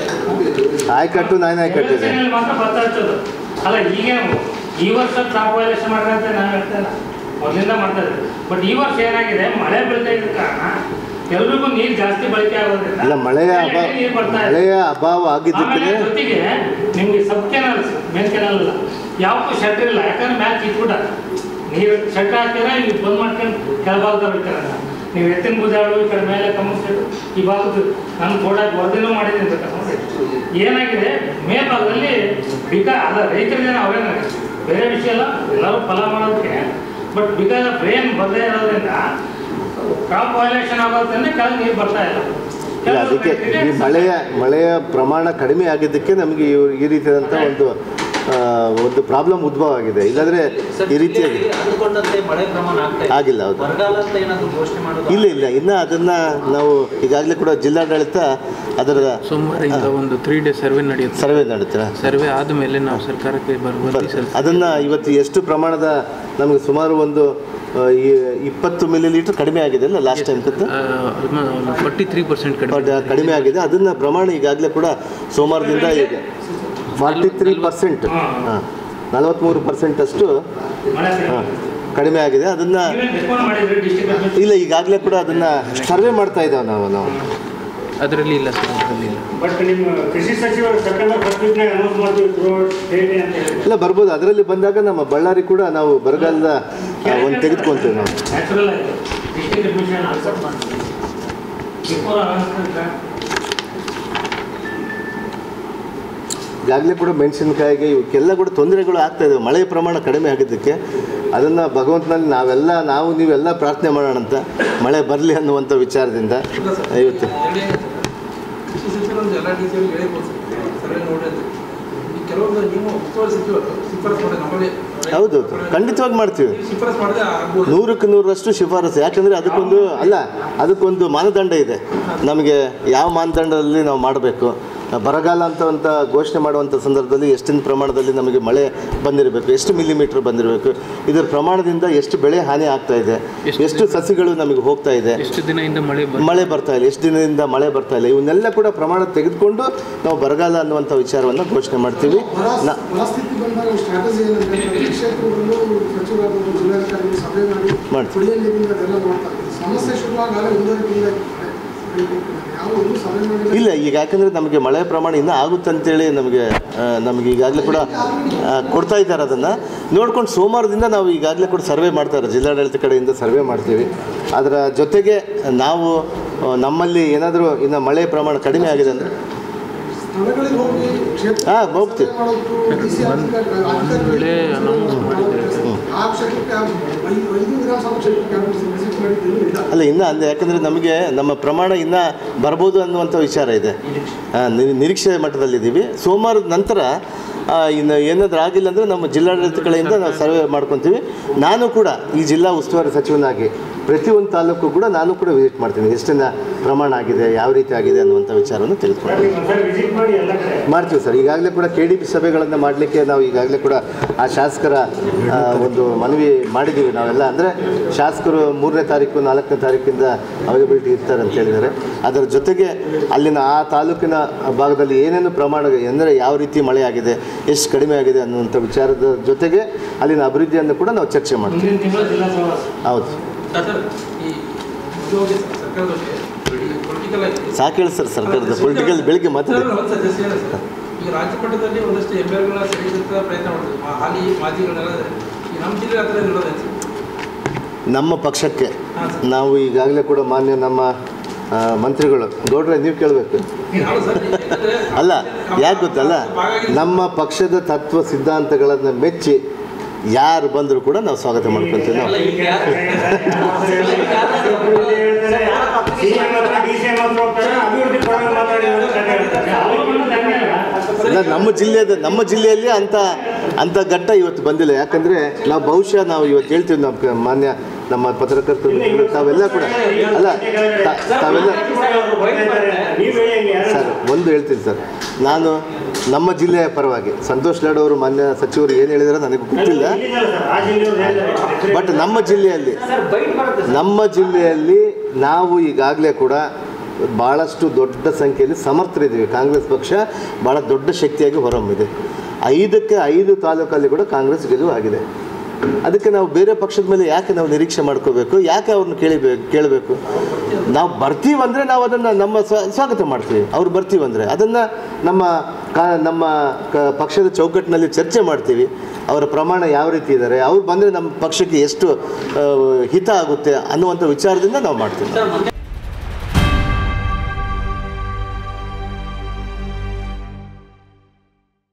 ಆಯ್ಕಟ್ಟು ನಾನೇ ಆಯ್ಕಟ್ಟು ಇದೆ ಎಲೆಕ್ಷನಲ್ಲಿ ಮಾತ್ರ ಭತ್ತ ಹಚ್ಚೋದು ಅಲ್ಲ ಈಗೇನು ಈ ವರ್ಷ ಕ್ರಾಪ್ ವೈಲೇಷನ್ ಮಾಡ್ರಿ ಅಂತ ನಾನು ಹೇಳ್ತಾ ಇಲ್ಲ ಮೊದಲಿಂದ ಮಾಡ್ತಾ ಇದ್ದೆ ಬಟ್ ಈ ವರ್ಷ ಏನಾಗಿದೆ ಮಳೆ ಬೀಳ್ತಾ ಇದ್ದ ಕಾರಣ ಎಲ್ರಿಗೂ ನೀರು ಜಾಸ್ತಿ ಬಳಕೆ ಆಗೋದ್ರಿಂದ ಇಲ್ಲ ಮಳೆಯ ಅಭಾವ ನೀರು ಬರ್ತಾ ಇದೆ ಮಳೆಯ ಅಭಾವ ಆಗಿದ್ದಕ್ಕೆ ಆಮೇಲೆ ಜೊತೆಗೆ ನಿಮ್ಗೆ ಸಬ್ ಕೆನಲ್ಸ್ ಮೇನ್ ಕೆನಲ್ ಇಲ್ಲ ಯಾವಕ್ಕೂ ಶಟರ್ ಇಲ್ಲ ಯಾಕಂದ್ರೆ ಮ್ಯಾಚ್ ಕಿತ್ಬಿಟ್ಟ ನೀರು ಶಟರ್ ಹಾಕಿದ್ರೆ ಇಲ್ಲಿ ಬಂದ್ ಮಾಡ್ಕೊಂಡು ಕೆಳಭಾಗದವ್ರು ಇರ್ತಾರೆ ನೀವು ಎತ್ತಿನ ಬುಜಾಳು ಈ ಕಡೆ ಮೇಲೆ ಕಮ್ಮಿಸ್ಬಿಟ್ಟು ಈ ಭಾಗದ ನಾನು ಕೊಡಕ್ಕೆ ವರದಿನೂ ಮಾಡಿದ್ದೀನಿ ಬೇಕಾದ್ರೆ ನೋಡಿ ಏನಾಗಿದೆ ಮೇಲ್ಭಾಗದಲ್ಲಿ ಬಿಕಾ ಅಲ್ಲ ರೈತರಿಗೆ ಅವೇನ ಬೇರೆ ವಿಷಯ ಅಲ್ಲ ಎಲ್ಲರೂ ಫಲ ಮಾಡೋದಕ್ಕೆ ಬಟ್ ಬಿಕಾಸ್ ಆಫ್ ರೇನ್ ಬರದೇ ಇರೋದ್ರಿಂದ ಕ್ರಾಪ್ ವೈಲೇಷನ್ ಆಗೋದ್ರಿಂದ ಕೆಳಗೆ ನೀರು ಬರ್ತಾ ಇಲ್ಲ ಇಲ್ಲ ಅದಕ್ಕೆ ಈ ಮಳೆಯ ಮಳೆಯ ಪ್ರಮಾಣ ಕಡಿಮೆ ಆಗಿದ್ದಕ್ಕೆ ನಮಗೆ ಈ- ಈ ರೀತಿಯಾದಂಥ ಒಂದು ಆ, ಒಂದು ಪ್ರಾಬ್ಲಮ್ ಉದ್ಭವ ಆಗಿದೆ ಇಲ್ಲಾಂದರೆ ಈ ರೀತಿಯಾಗಿ ಅಂದುಕೊಂಡಂತೆ ಮಳೆ ಪ್ರಮಾಣ ಆಗ್ತಾ ಇದೆ ಆಗಿಲ್ಲ ಹೌದು ಬರಗಾಲ ಅಂತ ಏನಾದ್ರು ಘೋಷಣೆ ಮಾಡೋದು ಇಲ್ಲ ಇಲ್ಲ ಇನ್ನು ಅದನ್ನು ನಾವು ಈಗಾಗಲೇ ಕೂಡ ಜಿಲ್ಲಾಡಳಿತ ಅದರ ಸೋಮವಾರದಿಂದ ಒಂದು ತ್ರೀ ಡೇ ಸರ್ವೆ ನಡೆಯುತ್ತೆ ಸರ್ವೆ ನಡೀತಾರೆ ಸರ್ವೆ ಆದಮೇಲೆ ನಾವು ಸರ್ಕಾರಕ್ಕೆ ಬರುವಂತೆ ಸಲ್ಲಿಸ್ತೀವಿ. ಅದನ್ನು ಇವತ್ತು ಎಷ್ಟು ಪ್ರಮಾಣದ ನಮಗೆ ಸುಮಾರು ಒಂದು ಆ, ಈ ಇಪ್ಪತ್ತು ಮಿಲಿ ಲೀಟರ್ ಕಡಿಮೆ ಆಗಿದೆ ಅಲ್ಲ ಲಾಸ್ಟ್ ಟೈಮ್ ಕತ್ತು ಫಾರ್ಟಿ ತ್ರೀ ಪರ್ಸೆಂಟ್ ಕಡಿಮೆ ಬಟ್ ಕಡಿಮೆ ಆಗಿದೆ ಅದನ್ನ ಪ್ರಮಾಣ ಈಗಾಗಲೇ ಕೂಡ ಸೋಮವಾರದಿಂದ ಈಗ ಫಾರ್ಟಿ ತ್ರೀ ಪರ್ಸೆಂಟ್ ಹಾಂ ನಲವತ್ತ್ಮೂರು ಪರ್ಸೆಂಟ್ ಅಷ್ಟು ಮಳೆ ಹಾಂ ಕಡಿಮೆ ಆಗಿದೆ ಅದನ್ನು ನೀವೇನು ರೆಸ್ಪಾಂಡ್ ಮಾಡಿದ್ರಿ ಡಿಸ್ಟ್ರಿಕ್ಟ್ ಇಲ್ಲ ಈಗಾಗಲೇ ಕೂಡ ಅದನ್ನು ಸರ್ವೆ ಮಾಡ್ತಾ ಇದ್ದಾವೆ ನಾವು ನಾವು ಅದರಲ್ಲಿ ಇಲ್ಲ ಸರ್ ಅದರಲ್ಲಿ ಇಲ್ಲ ಬಟ್ ನಿಮ್ಮ ಕೃಷಿ ಸಚಿವರು ಸೆಪ್ಟೆಂಬರ್ ಫಸ್ಟ್ ವೀಕ್ನಾಗ ಅನೌನ್ಸ್ ಮಾಡ್ತೀವಿ ಥ್ರೂಔಟ್ ಸ್ಟೇಟ್ ಅಂತ ಹೇಳಿ ಇಲ್ಲ ಬರ್ಬೋದು ಅದರಲ್ಲಿ ಬಂದಾಗ ನಮ್ಮ ಬಳ್ಳಾರಿ ಕೂಡ ನಾವು ಬರಗಾಲದ ಆ, ಒಂದು ತೆಗೆದುಕೊಂತೀವಿ ನಾವು ನ್ಯಾಚುರಲ್ ಆಗಿ ಡಿಸ್ಟ್ರಿಕ್ಟ್ ಅಡ್ಮಿಷನ್ ಆನ್ಸರ್ ಮಾಡ್ತೀವಿ ಬಿಫೋರ್ ಅನೌನ್ಸ್ಮೆಂಟ್ ಈಗಾಗಲೇ ಕೂಡ ಮೆಣಸಿನಕಾಯಿಗೆ ಇವಕ್ಕೆಲ್ಲ ಕೂಡ ತೊಂದರೆಗಳು ಆಗ್ತಾ ಇದ್ದಾವೆ ಮಳೆಯ ಪ್ರಮಾಣ ಕಡಿಮೆ ಆಗಿದ್ದಕ್ಕೆ ಅದನ್ನು ಭಗವಂತನಲ್ಲಿ ನಾವೆಲ್ಲ ನಾವು ನೀವೆಲ್ಲ ಪ್ರಾರ್ಥನೆ ಮಾಡೋಣ ಅಂತ ಮಳೆ ಬರಲಿ ಅನ್ನುವಂಥ ವಿಚಾರದಿಂದ ಇವತ್ತು ಕೃಷಿ ಸಚಿವರೊಂದು ಎಲ್ಲ ರೀತಿಯಲ್ಲಿ ಹೇಳಿರ್ಬೋದು ಸರ್ವೆ ನೋಡಿ ಅಂತ ಈ ಕೆಲವೊಂದು ನೀವು ಉಸ್ತುವಾರಿ ಸಚಿವರು ಶಿಫಾರಸ್ ಮಾಡಿ ನಮ್ಮಲ್ಲಿ ಹೌದೌದು ಖಂಡಿತವಾಗಿ ಮಾಡ್ತೀವಿ ಶಿಫಾರಸ್ ಮಾಡಿದ್ರೆ ಆಗ್ಬೋದು ನೂರಕ್ಕೆ ನೂರರಷ್ಟು ಶಿಫಾರಸು ಯಾಕಂದರೆ ಅದಕ್ಕೊಂದು ಅಲ್ಲ ಅದಕ್ಕೊಂದು ಮಾನದಂಡ ಇದೆ ನಮಗೆ ಯಾವ ಮಾನದಂಡದಲ್ಲಿ ನಾವು ಮಾಡಬೇಕು ಬರಗಾಲ ಅಂತ ಅಂತ ಘೋಷಣೆ ಮಾಡುವಂಥ ಸಂದರ್ಭದಲ್ಲಿ ಎಷ್ಟಿನ ಪ್ರಮಾಣದಲ್ಲಿ ನಮಗೆ ಮಳೆ ಬಂದಿರಬೇಕು ಎಷ್ಟು ಮಿಲಿಮೀಟ್ರ್ ಬಂದಿರಬೇಕು ಇದರ ಪ್ರಮಾಣದಿಂದ ಎಷ್ಟು ಬೆಳೆ ಹಾನಿ ಆಗ್ತಾ ಇದೆ ಎಷ್ಟು ಸಸಿಗಳು ನಮಗೆ ಹೋಗ್ತಾ ಇದೆ ಎಷ್ಟು ದಿನದಿಂದ ಮಳೆ ಬರ್ ಮಳೆ ಬರ್ತಾ ಇಲ್ಲ ಎಷ್ಟು ದಿನದಿಂದ ಮಳೆ ಬರ್ತಾ ಇಲ್ಲ ಇವನ್ನೆಲ್ಲ ಕೂಡ ಪ್ರಮಾಣ ತೆಗೆದುಕೊಂಡು ನಾವು ಬರಗಾಲ ಅನ್ನುವಂಥ ವಿಚಾರವನ್ನು ಘೋಷಣೆ ಮಾಡ್ತೀವಿ ನಾ ಪರಿಸ್ಥಿತಿ ಬಂದಾಗ ಸ್ಟ್ರಾಟಜಿ ಏನಂದ್ರೆ ಪ್ರತಿ ಕ್ಷೇತ್ರದಲ್ಲೂ ಸಚಿವರಾದ ಜಿಲ್ಲಾಧಿಕಾರಿಗಳು ಸಭೆ ಮಾಡಿ ಮಾಡ್ತೀವಿ. ಕುಡಿಯೋ ನೀರಿನ ಅದೆಲ್ಲ ಮಾಡ್ತಾರೆ ಸಮಸ್ಯೆ ಶುರುವಾಗಲೇ ಒಂದೂವರೆ ತಿಂಗಳ ಯಾವ ಒಂದು ಸಭೆ ಮಾಡಿಲ್ಲ ಇಲ್ಲ ಈಗ ಯಾಕಂದರೆ ನಮಗೆ ಮಳೆ ಪ್ರಮಾಣ ಇನ್ನೂ ಆಗುತ್ತೆ ಅಂತೇಳಿ ನಮಗೆ ಆ, ನಮಗೆ ಈಗಾಗಲೇ ಕೂಡ ಆ, ಕೊಡ್ತಾ ಇದ್ದಾರೆ ಅದನ್ನು ನೋಡ್ಕೊಂಡು ಸೋಮವಾರದಿಂದ ನಾವು ಈಗಾಗಲೇ ಕೂಡ ಸರ್ವೆ ಮಾಡ್ತಾರೆ ಜಿಲ್ಲಾಡಳಿತ ಕಡೆಯಿಂದ ಸರ್ವೆ ಮಾಡ್ತೀವಿ ಅದರ ಜೊತೆಗೆ ನಾವು ಆ, ನಮ್ಮಲ್ಲಿ ಏನಾದರೂ ಇನ್ನು ಮಳೆ ಪ್ರಮಾಣ ಕಡಿಮೆ ಆಗಿದೆ ಅಂದರೆ ಸ್ಥಳಗಳಿಗೆ ಹೋಗಿ ಕ್ಷೇತ್ರ ಹಾಂ ಹೋಗ್ತೀವಿ ಮಾಡೋದು DC ಅಧಿಕಾರಿ- ಒಂದು ವೇಳೆ ಅನೌನ್ಸ್ ಮಾಡಿದರೆ ಆ ಕ್ಷೇತ್ರಕ್ಕೆ ಐದು ಐದು ವಿಧಾನಸಭಾ ಕ್ಷೇತ್ರಕ್ಕೆ ವಿಸಿಟ್ ಮಾಡಿದ್ದು ಇಲ್ಲ ಅಲ್ಲ ಇನ್ನು ಅಂದರೆ ಯಾಕಂದರೆ ನಮಗೆ ನಮ್ಮ ಪ್ರಮಾಣ ಇನ್ನೂ ಬರ್ಬೋದು ಅನ್ನುವಂಥ ವಿಚಾರ ಇದೆ ಆ, ನಿ- ನಿರೀಕ್ಷೆ ಮಟ್ಟದಲ್ಲಿದ್ದೀವಿ ಸೋಮವಾರದ ನಂತರ ಆ, ಇನ್ನು ಏನಾದರೂ ಆಗಿಲ್ಲ ಅಂದರೆ ನಮ್ಮ ಜಿಲ್ಲಾಡಳಿತ ಕಡೆಯಿಂದ ನಾವು ಸರ್ವೆ ಮಾಡ್ಕೊತೀವಿ ನಾನು ಕೂಡ ಈ ಜಿಲ್ಲಾ ಉಸ್ತುವಾರಿ ಸಚಿವನಾಗಿ ಪ್ರತಿಯೊಂದು ತಾಲೂಕು ಕೂಡ ನಾನು ಕೂಡ ವಿಸಿಟ್ ಮಾಡ್ತೀನಿ ಎಷ್ಟಿನ ಪ್ರಮಾಣ ಆಗಿದೆ ಯಾವ ರೀತಿ ಆಗಿದೆ ಅನ್ನುವಂಥ ವಿಚಾರವನ್ನು ತಿಳಿದುಕೊಳ್ತೀನಿ ಒಂದ್ಸರಿ ವಿಸಿಟ್ ಮಾಡಿ ಎಲ್ಲ ಕಡೆ ಮಾಡ್ತೀವಿ ಸರ್ ಈಗಾಗಲೇ ಕೂಡ ಕೆ ಡಿ ಪಿ ಸಭೆಗಳನ್ನು ಮಾಡಲಿಕ್ಕೆ ನಾವು ಈಗಾಗಲೇ ಕೂಡ ಆ ಶಾಸಕರ ಆ, ಒಂದು ಮನವಿ ಮಾಡಿದ್ದೀವಿ ನಾವೆಲ್ಲ ಅಂದರೆ ಶಾಸಕರು ಮೂರನೇ ತಾರೀಕು ನಾಲ್ಕನೇ ತಾರೀಕಿಂದ ಅವೈಲಬಿಲಿಟಿ ಇರ್ತಾರೆ ಅಂತ ಹೇಳಿದ್ದಾರೆ ಅದರ ಜೊತೆಗೆ ಅಲ್ಲಿನ ಆ ತಾಲೂಕಿನ ಭಾಗದಲ್ಲಿ ಏನೇನು ಪ್ರಮಾಣ ಅಂದರೆ ಯಾವ ರೀತಿ ಮಳೆ ಆಗಿದೆ ಎಷ್ಟು ಕಡಿಮೆ ಆಗಿದೆ ಅನ್ನುವಂಥ ವಿಚಾರದ ಜೊತೆಗೆ ಅಲ್ಲಿನ ಅಭಿವೃದ್ಧಿಯನ್ನು ಕೂಡ ನಾವು ಚರ್ಚೆ ಮಾಡ್ತೀವಿ ಮುಂದಿನ ತಿಂಗಳು ಜಿಲ್ಲಾ ಪ್ರವಾಸ ಹೌದು ಸರ್ ಈ ಉದ್ಯೋಗಿ ಸರ್ಕಾರದಲ್ಲಿ ಪೊಲಿಟಿಕಲ್ ಆಗಿ ಸಾಕು ಹೇಳಿ ಸರ್ ಸರ್ಕಾರದ ಪೊಲಿಟಿಕಲ್ ಬೆಳಿಗ್ಗೆ ಮಾತಾಡಿ ಸರ್, ಒಂದು ಸಜೆಷನ್ ಹೇಳಿ ಸರ್. ಈಗ ರಾಜ್ಯ ಮಟ್ಟದಲ್ಲಿ ಒಂದಷ್ಟು ಎಮ್ ಎಲ್ಗಳ ಸೆಳೆಯುವಂಥ ಪ್ರಯತ್ನ ಮಾಡ್ತೀವಿ ಮಾ- ಹಾಲಿ ಮಾಜಿಗಳನ್ನೆಲ್ಲ ಈ ನಮ್ಮ ಜಿಲ್ಲೆ ಹತ್ರ ಇರೋದು ನಮ್ಮ ಪಕ್ಷಕ್ಕೆ ನಾವು ಈಗಾಗಲೇ ಕೂಡ ಮಾನ್ಯ ನಮ್ಮ ಆ, ಮಂತ್ರಿಗಳು ಗೌಡ್ರೆ ನೀವು ಕೇಳಬೇಕು ಅಲ್ಲ ಯಾಕೆ ಗೊತ್ತಲ್ಲ ನಮ್ಮ ಪಕ್ಷದ ತತ್ವ ಸಿದ್ಧಾಂತಗಳನ್ನು ಮೆಚ್ಚಿ ಯಾರು ಬಂದರೂ ಕೂಡ ನಾವು ಸ್ವಾಗತ ಮಾಡ್ಕೊತೀವಿ ನಾವು ಇಲ್ಲ ನಮ್ಮ ಜಿಲ್ಲೆದ ನಮ್ಮ ಜಿಲ್ಲೆಯಲ್ಲಿ ಅಂತ ಅಂತ ಘಟ್ಟ ಇವತ್ತು ಬಂದಿಲ್ಲ ಯಾಕಂದರೆ ನಾವು ಬಹುಶಃ ನಾವು ಇವತ್ತು ಹೇಳ್ತೀವಿ ನಮ್ಮ ಕ- ಮಾನ್ಯ ನಮ್ಮ ಪತ್ರಕರ್ತರು ತಾವೆಲ್ಲ ಕೂಡ ಅಲ್ಲ ತ- ತಾವೆಲ್ಲ ಸರ್ ಒಂದು ಹೇಳ್ತೀನಿ ಸರ್ ನಾನು ನಮ್ಮ ಜಿಲ್ಲೆಯ ಪರವಾಗಿ ಸಂತೋಷ್ ಲಾಡ್ ಅವರು ಮಾನ್ಯ ಸಚಿವರು ಏನು ಹೇಳಿದಾರೆ ನನಗೆ ಗೊತ್ತಿಲ್ಲ ಬಟ್ ನಮ್ಮ ಜಿಲ್ಲೆಯಲ್ಲಿ ನಮ್ಮ ಜಿಲ್ಲೆಯಲ್ಲಿ ನಾವು ಈಗಾಗಲೇ ಕೂಡ ಭಾಳಷ್ಟು ದೊಡ್ಡ ಸಂಖ್ಯೆಯಲ್ಲಿ ಸಮರ್ಥರಿದ್ದೀವಿ ಕಾಂಗ್ರೆಸ್ ಪಕ್ಷ ಭಾಳ ದೊಡ್ಡ ಶಕ್ತಿಯಾಗಿ ಹೊರಹೊಮ್ಮಿದೆ ಐದಕ್ಕೆ ಐದು ತಾಲೂಕಲ್ಲಿ ಕೂಡ ಕಾಂಗ್ರೆಸ್ ಗೆಲುವು ಆಗಿದೆ ಅದಕ್ಕೆ ನಾವು ಬೇರೆ ಪಕ್ಷದ ಮೇಲೆ ಯಾಕೆ ನಾವು ನಿರೀಕ್ಷೆ ಮಾಡ್ಕೋಬೇಕು ಯಾಕೆ ಅವ್ರನ್ನ ಕೇಳಿಬೇಕು ಕೇಳಬೇಕು ನಾವು ಬರ್ತೀವಂದರೆ ನಾವು ಅದನ್ನು ನಮ್ಮ ಸ್ವ- ಸ್ವಾಗತ ಮಾಡ್ತೀವಿ ಅವ್ರು ಬರ್ತೀವಂದರೆ ಅದನ್ನು ನಮ್ಮ ಕಾ ನಮ್ಮ ಕ ಪಕ್ಷದ ಚೌಕಟ್ಟಿನಲ್ಲಿ ಚರ್ಚೆ ಮಾಡ್ತೀವಿ ಅವರ ಪ್ರಮಾಣ ಯಾವ ರೀತಿ ಇದ್ದಾರೆ ಅವ್ರು ಬಂದರೆ ನಮ್ಮ ಪಕ್ಷಕ್ಕೆ ಎಷ್ಟು ಆ, ಹಿತ ಆಗುತ್ತೆ ಅನ್ನುವಂಥ ವಿಚಾರದಿಂದ ನಾವು ಮಾಡ್ತೀವಿ